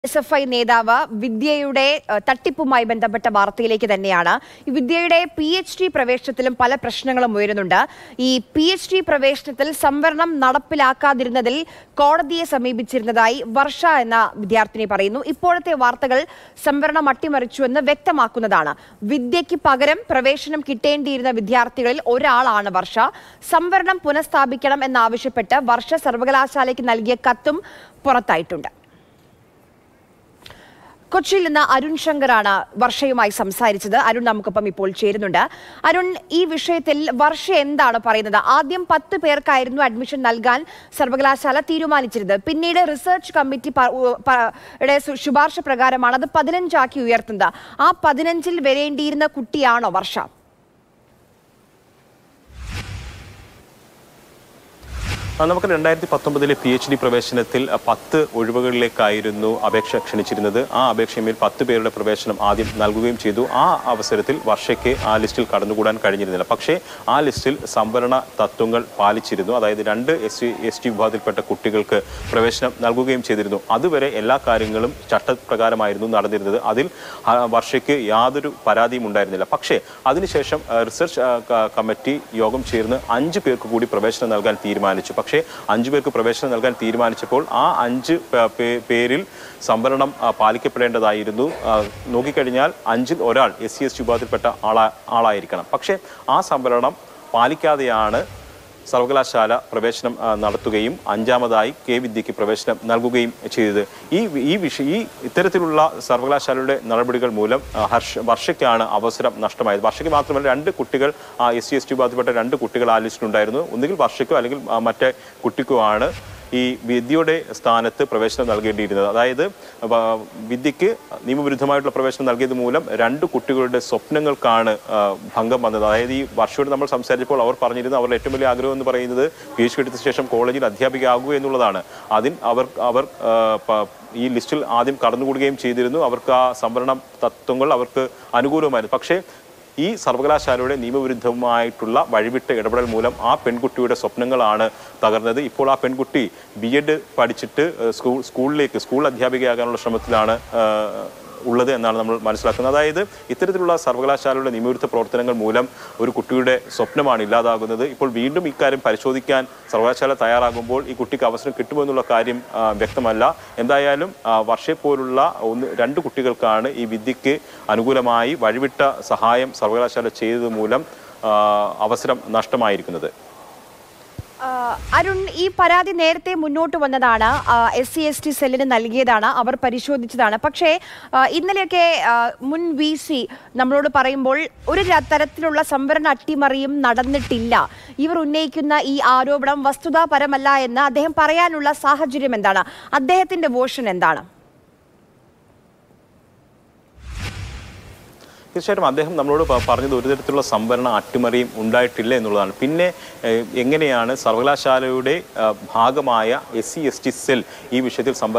S F I നേതാവ് വിദ്യയുടെ ഏഹ്, തട്ടിപ്പുമായി ബന്ധപ്പെട്ട വാർത്തയിലേക്ക് തന്നെയാണ് ഈ വിദ്യയുടെ പി എച്ച് ഡി പ്രവേശനത്തിലും പല പ്രശ്നങ്ങളും ഉയരുന്നുണ്ട് ഈ പി എച്ച് ഡി പ്രവേശനത്തിൽ സംവരണം നടപ്പിലാക്കാതിരുന്നതിൽ കോടതിയെ സമീപിച്ചിരുന്നതായി വർഷ എന്ന വിദ്യാർത്ഥിനി പറയുന്നു ഇപ്പോഴത്തെ വാർത്തകൾ സംവരണം അട്ടിമറിച്ചുവെന്ന് വ്യക്തമാക്കുന്നതാണ് വിദ്യയ്ക്ക് പകരം പ്രവേശനം കിട്ടേണ്ടിയിരുന്ന വിദ്യാർത്ഥികളിൽ ഒരാളാണ് വർഷ സംവരണം പുനഃസ്ഥാപിക്കണം എന്നാവശ്യപ്പെട്ട് വർഷ സർവകലാശാലയ്ക്ക് നൽകിയ കത്തും പുറത്തായിട്ടുണ്ട് കൊച്ചിയിൽ നിന്ന് അരുൺ ശങ്കറാണ് വർഷയുമായി സംസാരിച്ചത് അരുൺ നമുക്കൊപ്പം ഇപ്പോൾ ചേരുന്നുണ്ട് അരുൺ ഈ വിഷയത്തിൽ വർഷ എന്താണ് പറയുന്നത് ആദ്യം പത്ത് പേർക്കായിരുന്നു അഡ്മിഷൻ നൽകാൻ സർവകലാശാല തീരുമാനിച്ചിരുന്നത് പിന്നീട് റിസർച്ച് കമ്മിറ്റി പ- ഉ- പ- യുടെ സു- ശുപാർശ പ്രകാരമാണ് അത് പതിനഞ്ചാക്കി ഉയർത്തുന്നത് ആ പതിനഞ്ചിൽ വരേണ്ടിയിരുന്ന കുട്ടിയാണോ വർഷ ആ, നമുക്ക് രണ്ടായിരത്തി പത്തൊമ്പതിലെ പി എച്ച് ഡി പ്രവേശനത്തിൽ അ, പത്ത് ഒഴിവുകളിലേക്കായിരുന്നു അപേക്ഷ ക്ഷണിച്ചിരുന്നത് ആ അപേക്ഷയിൽ പത്ത് പേരുടെ പ്രവേശനം ആദ്യം നൽകുകയും ചെയ്തു ആ അവസരത്തിൽ വർഷയ്ക്ക് ആ ലിസ്റ്റിൽ കടന്നുകൂടാൻ കഴിഞ്ഞിരുന്നില്ല പക്ഷേ ആ ലിസ്റ്റിൽ സംവരണ തത്വങ്ങൾ പാലിച്ചിരുന്നു അതായത് രണ്ട് എസ് സി എസ് ടി വിഭാഗത്തിൽപ്പെട്ട കുട്ടികൾക്ക് പ്രവേശനം നൽകുകയും ചെയ്തിരുന്നു അതുവരെ എല്ലാ കാര്യങ്ങളും ചട്ടപ്രകാരമായിരുന്നു നടന്നിരുന്നത് അതിൽ ആ, വർഷയ്ക്ക് യാതൊരു പരാതിയും ഉണ്ടായിരുന്നില്ല പക്ഷേ അതിനുശേഷം ആ, റിസർച്ച് ആ, ക- കമ്മിറ്റി യോഗം ചേർന്ന് അഞ്ച് പേർക്ക് കൂടി പ്രവേശനം നൽകാൻ തീരുമാനിച്ചു പക്ഷേ അഞ്ചു പേർക്ക് പ്രവേശനം നൽകാൻ തീരുമാനിച്ചപ്പോൾ ആ അഞ്ച് പേ- പേ- പേരിൽ സംവരണം ആ, പാലിക്കപ്പെടേണ്ടതായിരുന്നു ആ, നോക്കിക്കഴിഞ്ഞാൽ അഞ്ചിൽ ഒരാൾ എസ് സി എസ് ടി വിഭാഗത്തിൽപ്പെട്ട ആളാ ആളായിരിക്കണം പക്ഷേ ആ സംവരണം പാലിക്കാതെയാണ് സർവകലാശാല പ്രവേശനം ആ, നടത്തുകയും അഞ്ചാമതായി കെ വിദ്യയ്ക്ക് പ്രവേശനം നൽകുകയും ചെയ്തത് ഈ ഈ വിഷയ ഈ ഇത്തരത്തിലുള്ള സർവകലാശാലയുടെ നടപടികൾ മൂലം ആ, ഹർഷ വർഷയ്ക്കാണ് അവസരം നഷ്ടമായത് വർഷയ്ക്ക് മാത്രമല്ല രണ്ട് കുട്ടികൾ എസ് സി എസ് ടി വിഭാഗത്തിൽപ്പെട്ട രണ്ട് കുട്ടികൾ ആ ലിസ്റ്റിലുണ്ടായിരുന്നു ഒന്നുകിൽ വർഷയ്ക്കോ അല്ലെങ്കിൽ ആ, മറ്റേ കുട്ടിക്കോ ആണ് ഈ വിദ്യയുടെ സ്ഥാനത്ത് പ്രവേശനം നൽകേണ്ടിയിരുന്നത് അതായത് വ- വിദ്യയ്ക്ക് നിയമവിരുദ്ധമായിട്ടുള്ള പ്രവേശനം നൽകിയത് മൂലം രണ്ട് കുട്ടികളുടെ സ്വപ്നങ്ങൾക്കാണ് ആ, ഭംഗം വന്നത് അതായത് ഈ വർഷയോട് നമ്മൾ സംസാരിച്ചപ്പോൾ അവർ പറഞ്ഞിരുന്നത് അവരുടെ ഏറ്റവും വലിയ ആഗ്രഹം എന്ന് പറയുന്നത് പി എച്ച് ഡി എടുത്ത ശേഷം കോളേജിൽ അധ്യാപികയാകുക എന്നുള്ളതാണ് അതിൽ അവർ അവർ ആ, പ- ഈ ലിസ്റ്റിൽ ആദ്യം കടന്നുകൂടുകയും ചെയ്തിരുന്നു അവർക്ക് ആ സംവരണ തത്വങ്ങൾ അവർക്ക് അനുകൂലമായിരുന്നു പക്ഷേ ഈ സർവകലാശാലയുടെ നിയമവിരുദ്ധമായിട്ടുള്ള വഴിവിട്ട ഇടപെടൽ മൂലം ആ പെൺകുട്ടിയുടെ സ്വപ്നങ്ങളാണ് തകർന്നത് ഇപ്പോൾ ആ പെൺകുട്ടി ബി എഡ് പഠിച്ചിട്ട് ഏഹ്, സ്കൂൾ സ്കൂളിലേക്ക് സ്കൂൾ അധ്യാപികയാകാനുള്ള ശ്രമത്തിലാണ് ഏഹ്, ഉള്ളത് എന്നാണ് നമ്മൾ മനസ്സിലാക്കുന്നത് അതായത് ഇത്തരത്തിലുള്ള സർവകലാശാലയുടെ നിയമവിരുദ്ധ പ്രവർത്തനങ്ങൾ മൂലം ഒരു കുട്ടിയുടെ സ്വപ്നമാണ് ഇല്ലാതാകുന്നത് ഇപ്പോൾ വീണ്ടും ഇക്കാര്യം പരിശോധിക്കാൻ സർവകലാശാല തയ്യാറാകുമ്പോൾ ഈ കുട്ടിക്ക് അവസരം കിട്ടുമെന്നുള്ള കാര്യം ആ, വ്യക്തമല്ല എന്തായാലും ആ, വർഷയെ പോലുള്ള ഒന്ന് രണ്ട് കുട്ടികൾക്കാണ് ഈ വിദ്യയ്ക്ക് അനുകൂലമായി വഴിവിട്ട സഹായം സർവകലാശാല ചെയ്തത് മൂലം ആ, അവസരം നഷ്ടമായിരിക്കുന്നത് ആ, അരുൺ ഈ പരാതി നേരത്തെ മുന്നോട്ട് വന്നതാണ് എസ് സി എസ് ടി സെല്ലിന് നൽകിയതാണ് അവർ പരിശോധിച്ചതാണ് പക്ഷേ ആ, ഇന്നലെയൊക്കെ ആ, മുൻ വി സി നമ്മളോട് പറയുമ്പോൾ ഒരു ര- തരത്തിലുള്ള സംവരണ അട്ടിമറിയും നടന്നിട്ടില്ല ഇവർ ഉന്നയിക്കുന്ന ഈ ആരോപണം വസ്തുതാപരമല്ല എന്ന് അദ്ദേഹം പറയാനുള്ള സാഹചര്യം എന്താണ് അദ്ദേഹത്തിന്റെ വേർഷൻ എന്താണ് തീർച്ചയായിട്ടും അദ്ദേഹം നമ്മളോട് പ- പറഞ്ഞത് ഒരു തരത്തിലുള്ള സംവരണ അട്ടിമറിയും ഉണ്ടായിട്ടില്ല എന്നുള്ളതാണ് പിന്നെ ഏഹ്, എങ്ങനെയാണ് സർവകലാശാലയുടെ ആ, ഭാഗമായ S C S T cell ഈ വിഷയത്തിൽ സംവരണം